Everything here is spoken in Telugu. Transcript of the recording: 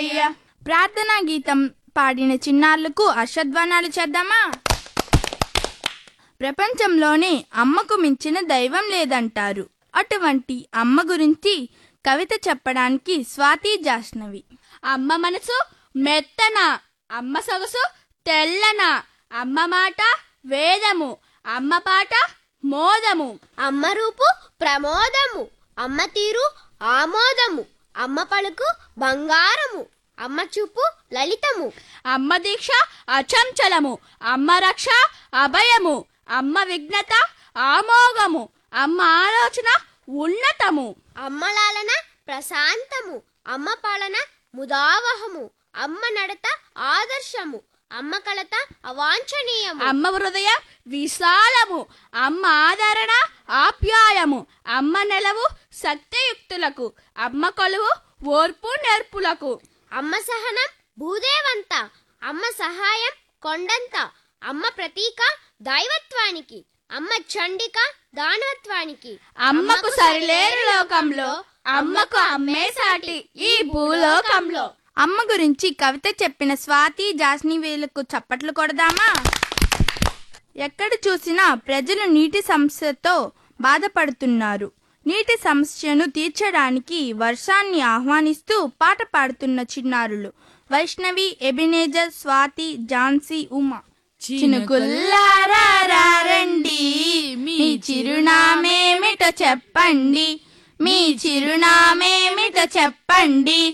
ఏసయ్య ప్రార్థనా గీతం పాడిన చిన్నారులకు హర్షధ్వానాలు చేద్దామా ప్రపంచంలోనే అమ్మకు మించిన దైవం లేదంటారు అటువంటి అమ్మ గురించి కవిత చెప్పడానికి స్వాతి జాష్నవి అమ్మ మనసు మెత్తన అమ్మ సొగసు తెల్లన అమ్మ మాట వేదము అమ్మ పాట మోదము అమ్మ రూపు ప్రమోదము అమ్మ తీరు ఆమోదము అమ్మ పలుకు బంగారము అమ్మ చూపు లలితము అమ్మ దీక్ష అచంచలము అమ్మ రక్ష అభయము అమ్మ విఘ్నత ఆమోగము అమ్మ ఆలోచన ఉన్నతము అమ్మ లాలన ప్రశాంతము అమ్మ పాలన ముదావహము అమ్మ నడత ఆదర్శము అమ్మ కలత అవాంఛనీయము అమ్మ హృదయం విశాలము అమ్మ ఆదరణ ఆప్యాయము అమ్మ నెలవు సత్యయుక్తులకు అమ్మ కొలువు ఓర్పు నేర్పులకు అమ్మ సహనం భూదేవంత అమ్మ సహాయం కొండంత అమ్మ ప్రతీక దైవత్వానికి అమ్మ చండిక దానవత్వానికి అమ్మకు సరిలేరు లోకంలో అమ్మకు అమ్మే సాటి ఈ భూలోకంలో అమ్మ గురించి కవిత చెప్పిన స్వాతి జాస్ని వేలకు చప్పట్లు కొడదామా ఎక్కడ చూసినా ప్రజలు నీటి సమస్యతో బాధపడుతున్నారు నీటి సమస్యను తీర్చడానికి వర్షాన్ని ఆహ్వానిస్తూ పాట పాడుతున్న చిన్నారులు వైష్ణవి ఎబినేజర్ స్వాతి ఝాన్సీ ఉమా చినుకుల్లారా రండి మీ చిరునామేమిటో చెప్పండి మీ చిరునామేమిటో చెప్పండి